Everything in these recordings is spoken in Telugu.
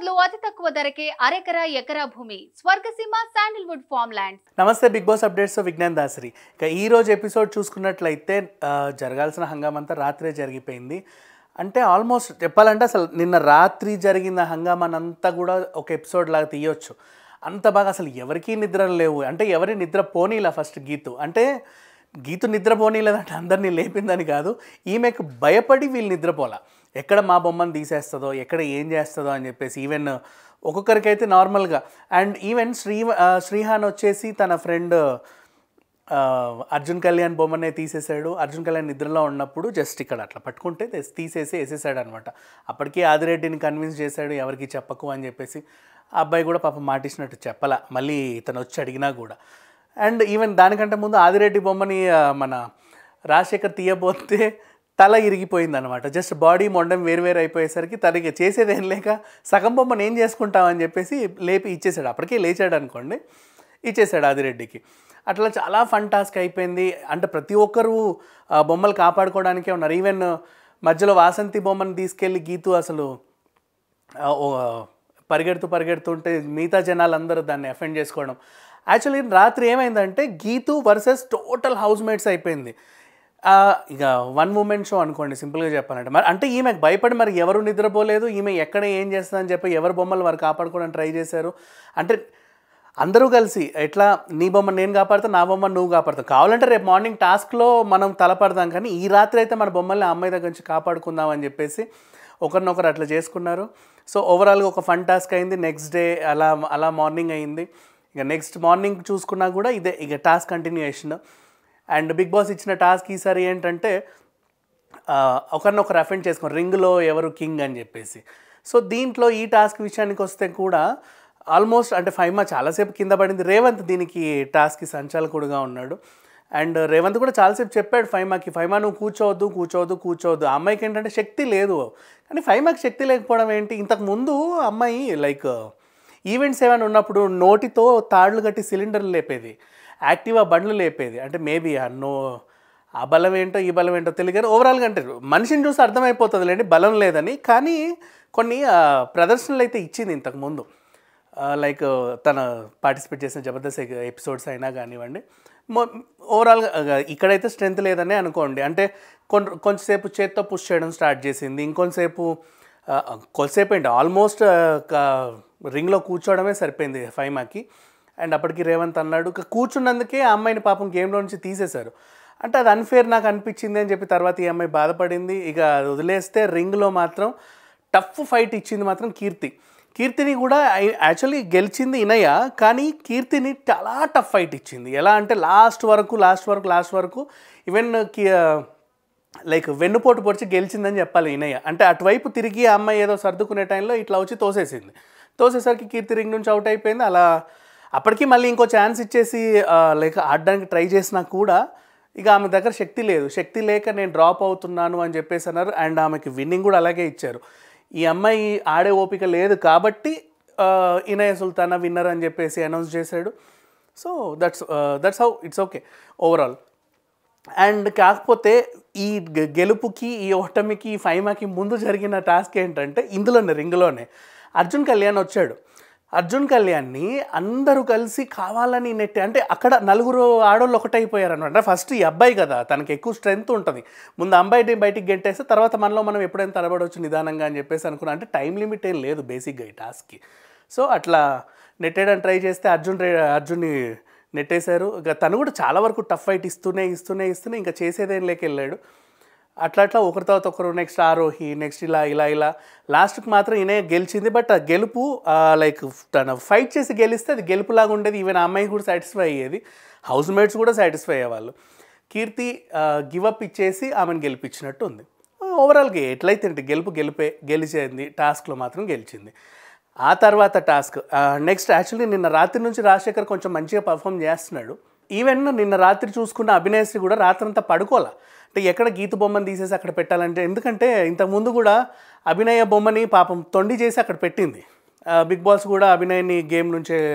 హైదరాబాద్ లో అతి తక్కువ ధరకే అరెకరా ఎకరా భూమి స్వర్గసీమ శాండిల్వుడ్ ఫార్మ్ ల్యాండ్స్ నమస్తే big boss updates Vignan Dasari ఇక ఈ రోజు ఎపిసోడ్ చూసుకున్నట్లయితే ఆ, జరగాల్సిన హంగామంతా రాత్రే జరిగిపోయింది అంటే ఆల్మోస్ట్ చెప్పాలంటే అసలు నిన్న రాత్రి జరిగిన హంగామానంతా కూడా ఒక ఎపిసోడ్ లాగా తీయొచ్చు అంత బాగా అసలు ఎవరికీ నిద్ర లేవు అంటే ఎవరి నిద్ర పోనీలా ఫస్ట్ గీతు అంటే గీతు నిద్ర పోనీలేదంటే అందరినీ లేపిందని కాదు ఈమెకు భయపడి వీళ్ళు నిద్రపోలా ఎక్కడ మా బొమ్మను తీసేస్తుందో ఎక్కడ ఏం చేస్తుందో అని చెప్పేసి ఈవెన్ ఒక్కొక్కరికైతే నార్మల్గా అండ్ ఈవెన్ శ్రీ ఆ, శ్రీహాన్ వచ్చేసి తన ఫ్రెండ్ ఆ, అర్జున్ కళ్యాణ్ బొమ్మనే తీసేశాడు అర్జున్ కళ్యాణ్ నిద్రలో ఉన్నప్పుడు జస్ట్ ఇక్కడ అట్లా పట్టుకుంటే తెస్- తీసేసి వేసేసాడు అనమాట అప్పటికి ఆదిరెడ్డిని కన్విన్స్ చేశాడు ఎవరికి చెప్పకు అని చెప్పేసి ఆ అబ్బాయి కూడా పాపం మాటిచ్చినట్టు చెప్పలా మళ్ళీ ఇతను వచ్చి అడిగినా కూడా అండ్ ఈవెన్ దానికంటే ముందు ఆదిరెడ్డి బొమ్మని ఆ, మన రాజశేఖర్ తీయబోతే తల ఇరిగిపోయింది అనమాట జస్ట్ బాడీ మొండం వేరు వేరు అయిపోయేసరికి తనకి చేసేది ఏం లేక సగం బొమ్మను ఏం చేసుకుంటామని చెప్పేసి లేపి ఇచ్చేసాడు అప్పటికే లేచాడు అనుకోండి ఇచ్చేసాడు ఆదిరెడ్డికి అట్లా చాలా ఫన్ టాస్క్ అయిపోయింది అంటే ప్రతి ఒక్కరూ ఆ, బొమ్మలు కాపాడుకోవడానికే ఉన్నారు ఈవెన్ మధ్యలో వాసంతి బొమ్మను తీసుకెళ్ళి గీతు అసలు ఆ, ఓ, పరిగెడుతూ పరిగెడుతుంటే మిగతా జనాలు అందరూ దాన్ని అఫెండ్ చేసుకోవడం యాక్చువల్లీ రాత్రి ఏమైందంటే Geethu versus total house mates అయిపోయింది ఆ, ఇక వన్ మూమెంట్ షో అనుకోండి సింపుల్గా చెప్పాలంటే మరి అంటే ఈమెకు భయపడి మరి ఎవరు నిద్రపోలేదు ఈమె ఎక్కడ ఏం చేస్తుందని చెప్పి ఎవరి బొమ్మలు వారు కాపాడుకోవడానికి ట్రై చేశారు అంటే అందరూ కలిసి ఎట్లా నీ బొమ్మ నేను కాపాడుతా నా బొమ్మ నువ్వు కాపాడుతావు కావాలంటే రేపు మార్నింగ్ టాస్క్లో మనం తలపడదాం కానీ ఈ రాత్రి అయితే మన బొమ్మల్ని ఆ అమ్మాయి దగ్గర నుంచి కాపాడుకుందాం అని చెప్పేసి ఒకరినొకరు అట్లా చేసుకున్నారు సో ఓవరాల్గా ఒక ఫన్ టాస్క్ అయింది నెక్స్ట్ డే అలా అలా మార్నింగ్ అయింది ఇక నెక్స్ట్ మార్నింగ్ చూసుకున్నా కూడా ఇదే ఇక task continuation and big boss ఇచ్చిన టాస్క్ ఈసారి ఏంటంటే ఆ, ఒకరినొకరు అఫెండ్ చేసుకుని రింగ్లో ఎవరు కింగ్ అని చెప్పేసి సో దీంట్లో ఈ టాస్క్ విషయానికి వస్తే కూడా ఆల్మోస్ట్ అంటే ఫైమా చాలాసేపు కింద పడింది రేవంత్ దీనికి టాస్క్కి సంచాలకుడుగా ఉన్నాడు అండ్ రేవంత్ కూడా చాలాసేపు చెప్పాడు ఫైమాకి ఫైమా నువ్వు కూర్చోవద్దు కూర్చోవద్దు కూర్చోవద్దు ఆ అమ్మాయికి ఏంటంటే శక్తి లేదు కానీ ఫైమాకి శక్తి లేకపోవడం ఏంటి ఇంతకు ముందు అమ్మాయి లైక్ ఈవెంట్స్ ఏమైనా ఉన్నప్పుడు నోటితో తాళ్ళు కట్టి సిలిండర్లు లేపేది యాక్టివా బండ్లు లేపేది అంటే మేబీ ఆ నో ఆ బలం ఏంటో ఈ బలం ఏంటో తెలియదు కానీ ఓవరాల్గా అంటే మనిషిని చూసి అర్థమైపోతుంది లేండి బలం లేదని కానీ కొన్ని ఆ, ప్రదర్శనలు అయితే ఇచ్చింది ఇంతకుముందు లైక్ తన పార్టిసిపేట్ చేసిన జబర్దస్త్ ఎపిసోడ్స్ అయినా కానివ్వండి మొ- ఓవరాల్గా ఆ, ఇక్కడైతే స్ట్రెంత్ లేదనే అనుకోండి అంటే కొన్ని కొంచెంసేపు చేత్తో పుష్ చేయడం స్టార్ట్ చేసింది ఇంకొంతసేపు ఆ, కొంతసేపు ఏంటి ఆల్మోస్ట్ రింగ్లో కూర్చోవడమే సరిపోయింది ఫైమాకి అండ్ అప్పటికి రేవంత్ అన్నాడు ఇక కూర్చున్నందుకే ఆ అమ్మాయిని పాపం గేమ్లో నుంచి తీసేశారు అంటే అది అన్ఫేర్ నాకు అనిపించింది అని చెప్పి తర్వాత ఈ అమ్మాయి బాధపడింది ఇక అది వదిలేస్తే రింగ్లో మాత్రం టఫ్ ఫైట్ ఇచ్చింది మాత్రం కీర్తి కీర్తిని కూడా యాక్చువల్లీ గెలిచింది ఇనయ్య కానీ కీర్తిని చాలా టఫ్ ఫైట్ ఇచ్చింది ఎలా అంటే లాస్ట్ వరకు లాస్ట్ వరకు లాస్ట్ వరకు ఈవెన్ లైక్ వెన్నుపోటు పొడిచి గెలిచిందని చెప్పాలి ఇనయ్య అంటే అటువైపు తిరిగి ఆ అమ్మాయి ఏదో సర్దుకునే టైంలో ఇట్లా వచ్చి తోసేసింది తోసేసరికి కీర్తి రింగ్ నుంచి అవుట్ అయిపోయింది అలా అప్పటికి మళ్ళీ ఇంకో ఛాన్స్ ఇచ్చేసి లైక్ ఆడడానికి ట్రై చేసినా కూడా ఇక ఆమె దగ్గర శక్తి లేదు శక్తి లేక నేను డ్రాప్ అవుతున్నాను అని చెప్పేసి అన్నారు అండ్ ఆమెకి విన్నింగ్ కూడా అలాగే ఇచ్చారు ఈ అమ్మాయి ఆడే ఓపిక లేదు కాబట్టి ఆ, ఇనయ సుల్తానా విన్నర్ అని చెప్పేసి అనౌన్స్ చేశాడు so that's that's how it's okay overall and కాకపోతే ఈ గె- గెలుపుకి ఈ ఓటమికి ఈ ఫైమాకి ముందు జరిగిన టాస్క్ ఏంటంటే ఇందులోనే రింగ్లోనే అర్జున్ కళ్యాణ్ వచ్చాడు అర్జున్ కళ్యాణ్ని అందరూ కలిసి కావాలని నెట్టి అంటే అక్కడ నలుగురు ఆడోళ్ళు ఒకటైపోయారు అనమాట ఫస్ట్ ఈ అబ్బాయి కదా తనకి ఎక్కువ స్ట్రెంగ్త్ ఉంటుంది ముందు అబ్బాయిని బయటికి గెంటేస్తే తర్వాత మనలో మనం ఎప్పుడైనా తలబడవచ్చు నిదానంగా అని చెప్పేసి అనుకున్నా అంటే టైం లిమిట్ ఏం లేదు బేసిక్గా ఈ టాస్క్కి సో అట్లా నెట్టేయడానికి ట్రై చేస్తే అర్జున్ రే అర్జున్ని నెట్టేశారు ఇక తను కూడా చాలా వరకు టఫ్ ఫైట్ ఇస్తూనే ఇస్తూనే ఇస్తూనే ఇంకా చేసేదేం లేక వెళ్ళాడు అట్లా అట్లా ఒకరి తర్వాత ఒకరు నెక్స్ట్ ఆరోహి నెక్స్ట్ ఇలా ఇలా ఇలా లాస్ట్కి మాత్రం ఈయన గెలిచింది బట్ ఆ గెలుపు లైక్ తన ఫైట్ చేసి గెలిస్తే అది గెలుపులాగా ఉండేది ఈవెన్ ఆ అమ్మాయి కూడా సాటిస్ఫై అయ్యేది హౌస్ మేట్స్ కూడా సాటిస్ఫై అయ్యేవాళ్ళు కీర్తి గివప్ ఇచ్చేసి ఆమెను గెలిపించినట్టు ఉంది ఓవరాల్గా ఎట్లయితే ఏంటి గెలుపు గెలిపే గెలిచేది టాస్క్లో మాత్రం గెలిచింది ఆ తర్వాత టాస్క్ నెక్స్ట్ యాక్చువల్లీ నిన్న రాత్రి నుంచి రాజశేఖర్ కొంచెం మంచిగా పర్ఫామ్ చేస్తున్నాడు ఈవెన్ నిన్న రాత్రి చూసుకున్న అభినయశ్రీ కూడా రాత్రంతా పడుకోలే అంటే ఎక్కడ గీత బొమ్మను తీసేసి అక్కడ పెట్టాలంటే ఎందుకంటే ఇంతకుముందు కూడా అభినయ బొమ్మని పాపం తొండి చేసి అక్కడ పెట్టింది ఆ, బిగ్ బాస్ కూడా అభినయ్ని గేమ్ నుంచే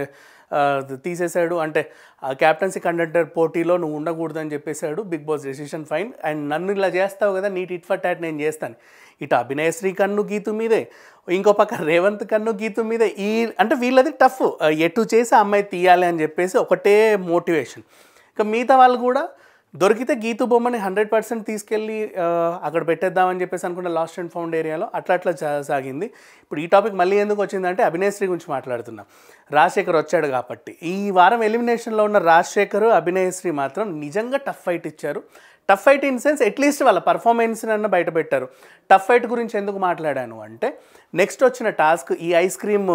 ఆ, తీసేశాడు అంటే క్యాప్టెన్సీ కండక్టర్ పోటీలో నువ్వు ఉండకూడదని చెప్పేశాడు big boss decision fine and నన్ను ఇలా చేస్తావు కదా నీ టిట్ ఫర్ టాట్ నేను చేస్తాను ఇటు అభినయశ్రీ కన్ను గీతు మీదే ఇంకో పక్క రేవంత్ కన్ను గీతు మీదే ఈ అంటే వీళ్ళది టఫ్ ఎటు చేసి ఆ అమ్మాయి తీయాలి అని చెప్పేసి ఒకటే మోటివేషన్ ఇంకా మిగతా వాళ్ళు కూడా దొరికితే గీతు బొమ్మని హండ్రెడ్ పర్సెంట్ తీసుకెళ్ళి ఆ, అక్కడ పెట్టేద్దామని చెప్పేసి అనుకున్న లాస్ట్ అండ్ ఫౌండ్ ఏరియాలో అట్లా అట్లా జా- సాగింది ఇప్పుడు ఈ టాపిక్ మళ్ళీ ఎందుకు వచ్చిందంటే అభినయశ్రీ గురించి మాట్లాడుతున్నాం రాజశేఖర్ వచ్చాడు కాబట్టి ఈ వారం ఎలిమినేషన్లో ఉన్న రాజశేఖర్ అభినయశ్రీ మాత్రం నిజంగా టఫ్ ఫైట్ ఇచ్చారు tough fight in sense at least వాళ్ళ పర్ఫార్మెన్స్ అన్న బయట పెట్టారు టఫ్ ఫైట్ గురించి ఎందుకు మాట్లాడాను అంటే నెక్స్ట్ వచ్చిన టాస్క్ ఈ ice cream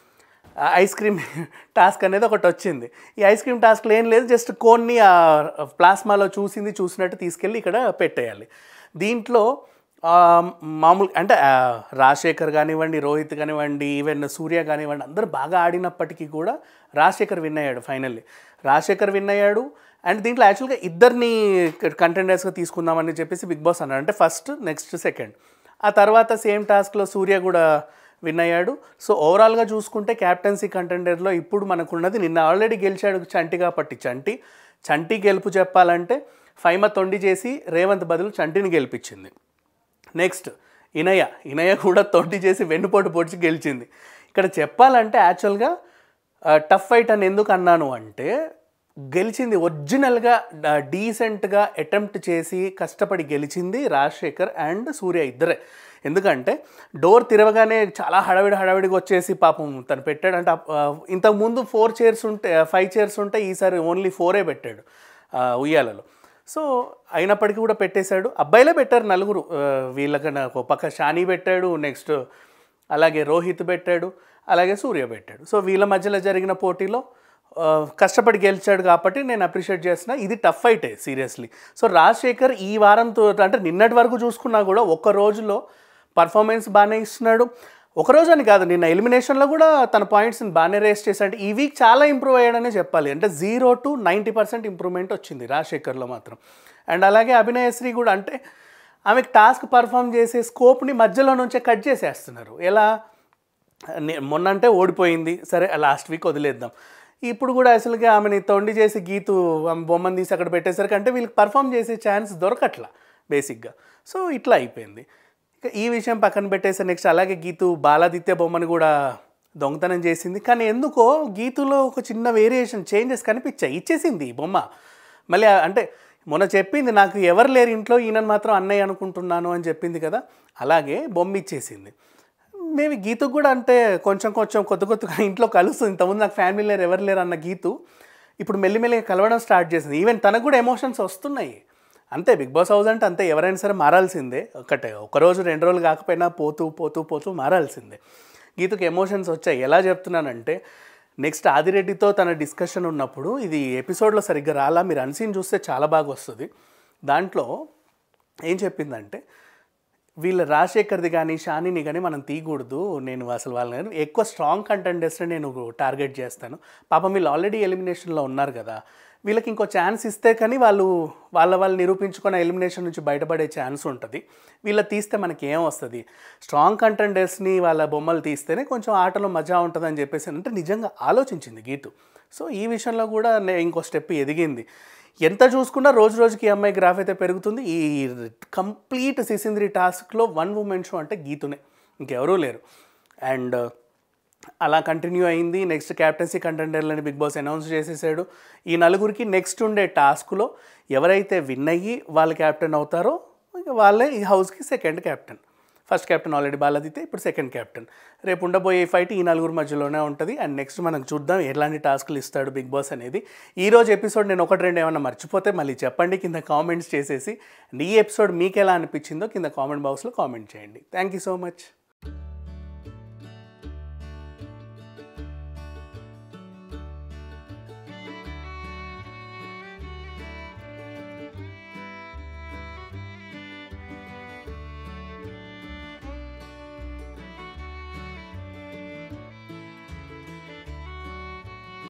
ice cream task అనేది ఒకటి వచ్చింది ఈ ఐస్ క్రీమ్ టాస్క్లో ఏం లేదు జస్ట్ కోన్ని ఆ ప్లాస్మాలో చూసింది చూసినట్టు తీసుకెళ్ళి ఇక్కడ పెట్టేయాలి దీంట్లో ఆ, మామూలు అంటే ఆ, రాజశేఖర్ కానివ్వండి రోహిత్ కానివ్వండి ఈవెన్ సూర్య కానివ్వండి అందరూ బాగా ఆడినప్పటికీ కూడా రాజశేఖర్ విన్ అయ్యాడు ఫైనల్లీ రాజశేఖర్ విన్ అయ్యాడు అండ్ దీంట్లో యాక్చువల్గా ఇద్దరిని కంటెండర్స్గా తీసుకుందామని చెప్పేసి బిగ్ బాస్ అన్నాడు అంటే ఫస్ట్ నెక్స్ట్ సెకండ్ ఆ తర్వాత సేమ్ టాస్క్లో సూర్య కూడా విన్ అయ్యాడు సో ఓవరాల్గా చూసుకుంటే క్యాప్టెన్సీ కంటెండర్లో ఇప్పుడు మనకున్నది నిన్న ఆల్రెడీ గెలిచాడు చంటి కాబట్టి చంటి చంటి గెలుపు చెప్పాలంటే ఫైమ తొండి చేసి రేవంత్ బదులు చంటిని గెలిపించింది నెక్స్ట్ ఇనయ ఇనయ కూడా తొండి చేసి వెన్నుపోటు పొడిచి గెలిచింది ఇక్కడ చెప్పాలంటే యాక్చువల్గా టఫ్ ఫైట్ అని ఎందుకు అన్నాను అంటే గెలిచింది ఒరిజినల్గా డీసెంట్గా అటెంప్ట్ చేసి కష్టపడి గెలిచింది రాజశేఖర్ అండ్ సూర్య ఇద్దరే ఎందుకంటే డోర్ తిరగగానే చాలా హడావిడి హడావిడిగా వచ్చేసి పాపం తను పెట్టాడు అంటే ఇంతకుముందు ఫోర్ చైర్స్ ఉంటే ఫైవ్ చైర్స్ ఉంటే ఈసారి ఓన్లీ ఫోరే పెట్టాడు ఆ, ఉయ్యాలలో సో అయినప్పటికీ కూడా పెట్టేశాడు అబ్బాయిలే పెట్టారు నలుగురు ఆ, వీళ్ళకన్నా ఒక పక్క షానీ పెట్టాడు నెక్స్ట్ అలాగే రోహిత్ పెట్టాడు అలాగే సూర్య పెట్టాడు సో వీళ్ళ మధ్యలో జరిగిన పోటీలో ఆ, కష్టపడి గెలిచాడు కాబట్టి నేను అప్రిషియేట్ చేస్తున్నా ఇది టఫ్ ఫైటే సీరియస్లీ సో రాజశేఖర్ ఈ వారంతో అంటే నిన్నటి వరకు చూసుకున్నా కూడా ఒక్క రోజులో పర్ఫార్మెన్స్ బాగానే ఇస్తున్నాడు ఒక రోజు అని కాదు నిన్న ఎలిమినేషన్లో కూడా తన పాయింట్స్ని బాగానే రేస్ చేశాడు ఈ వీక్ చాలా ఇంప్రూవ్ అయ్యాడనే చెప్పాలి అంటే zero to ninety percent improvement వచ్చింది రాజశేఖర్లో మాత్రం అండ్ అలాగే అభినయశ్రీ కూడా అంటే ఆమెకు టాస్క్ పర్ఫామ్ చేసే స్కోప్ని మధ్యలో నుంచే కట్ చేసేస్తున్నారు ఎలా నే- మొన్నంటే ఓడిపోయింది సరే లాస్ట్ వీక్ వదిలేద్దాం ఇప్పుడు కూడా అసలుగా ఆమెని తొండి చేసి గీతు ఆమె బొమ్మను తీసి అక్కడ పెట్టేసరికి అంటే వీళ్ళకి పర్ఫామ్ చేసే ఛాన్స్ దొరకట్లా బేసిక్గా సో ఇట్లా అయిపోయింది ఇక ఈ విషయం పక్కన పెట్టేసి నెక్స్ట్ అలాగే గీతు బాలాదిత్య బొమ్మను కూడా దొంగతనం చేసింది కానీ ఎందుకో గీతులో ఒక చిన్న వేరియేషన్ చేంజెస్ కనిపించాయి ఇచ్చేసింది ఈ బొమ్మ మళ్ళీ ఆ- అంటే మొన్న చెప్పింది నాకు ఎవరు లేరు ఇంట్లో ఈయనను మాత్రం అన్నయ్య అనుకుంటున్నాను అని చెప్పింది కదా అలాగే బొమ్మ ఇచ్చేసింది మేబీ గీతకు కూడా అంటే కొంచెం కొంచెం కొత్త కొత్తగా ఇంట్లో కలుస్తుంది ఇంతకుముందు నాకు ఫ్యామిలీ లేరు ఎవరు లేరు అన్న గీతు ఇప్పుడు మెల్లిమెల్లిగా కలవడం స్టార్ట్ చేసింది ఈవెన్ తనకు కూడా ఎమోషన్స్ వస్తున్నాయి అంతే బిగ్ బాస్ హౌస్ అంటే అంతే ఎవరైనా సరే మారాల్సిందే ఒకటే ఒక రోజు రెండు రోజులు కాకపోయినా పోతూ పోతూ పోతూ మారాల్సిందే గీతకు ఎమోషన్స్ వచ్చాయి ఎలా చెప్తున్నానంటే నెక్స్ట్ ఆదిరెడ్డితో తన డిస్కషన్ ఉన్నప్పుడు ఇది ఎపిసోడ్లో సరిగ్గా రాలా మీరు అన్సీన్ చూస్తే చాలా బాగా వస్తుంది దాంట్లో ఏం చెప్పిందంటే వీళ్ళ రాజశేఖర్ది కానీ షానిని కానీ మనం తీయకూడదు నేను అసలు వాళ్ళని ఎక్కువ స్ట్రాంగ్ కంటెండర్స్ని నేను టార్గెట్ చేస్తాను పాపం వీళ్ళు ఆల్రెడీ ఎలిమినేషన్లో ఉన్నారు కదా వీళ్ళకి ఇంకో ఛాన్స్ ఇస్తే కానీ వాళ్ళు వాళ్ళ వాళ్ళు నిరూపించుకున్న ఎలిమినేషన్ నుంచి బయటపడే ఛాన్స్ ఉంటుంది వీళ్ళ తీస్తే మనకి ఏం వస్తుంది స్ట్రాంగ్ కంటెండర్స్ని వాళ్ళ బొమ్మలు తీస్తేనే కొంచెం ఆటలో మజా ఉంటుందని చెప్పేసి అంటే నిజంగా ఆలోచించింది గీతు సో ఈ విషయంలో కూడా నే- ఇంకో స్టెప్ ఎదిగింది ఎంత చూసుకున్నా రోజు రోజుకి ఈ అమ్మాయి గ్రాఫ్ అయితే పెరుగుతుంది ఈ కంప్లీట్ సిసింద్రి టాస్క్లో వన్ ఉమెన్ షో అంటే గీతునే ఇంకెవరూ లేరు అండ్ అలా కంటిన్యూ అయింది నెక్స్ట్ క్యాప్టెన్సీ కంటెండర్లని బిగ్ బాస్ అనౌన్స్ చేసేసాడు ఈ నలుగురికి నెక్స్ట్ ఉండే టాస్క్లో ఎవరైతే విన్ అయ్యి వాళ్ళు క్యాప్టెన్ అవుతారో ఇక వాళ్ళే ఈ హౌస్కి second captain first captain already బాలదితే ఇప్పుడు సెకండ్ క్యాప్టెన్ రేపు ఉండబోయే ఫైట్ ఈ నలుగురు మధ్యలోనే ఉంటుంది అండ్ నెక్స్ట్ మనం చూద్దాం ఎలాంటి టాస్క్లు ఇస్తాడు బిగ్ బాస్ అనేది ఈ రోజు ఎపిసోడ్ నేను ఒకటి రెండు ఏమన్నా మర్చిపోతే మళ్ళీ చెప్పండి కింద కామెంట్స్ చేసేసి అండ్ ఈ ఎపిసోడ్ మీకు ఎలా అనిపించిందో కింద కామెంట్ బాక్స్లో కామెంట్ చేయండి థ్యాంక్ యూ సో మచ్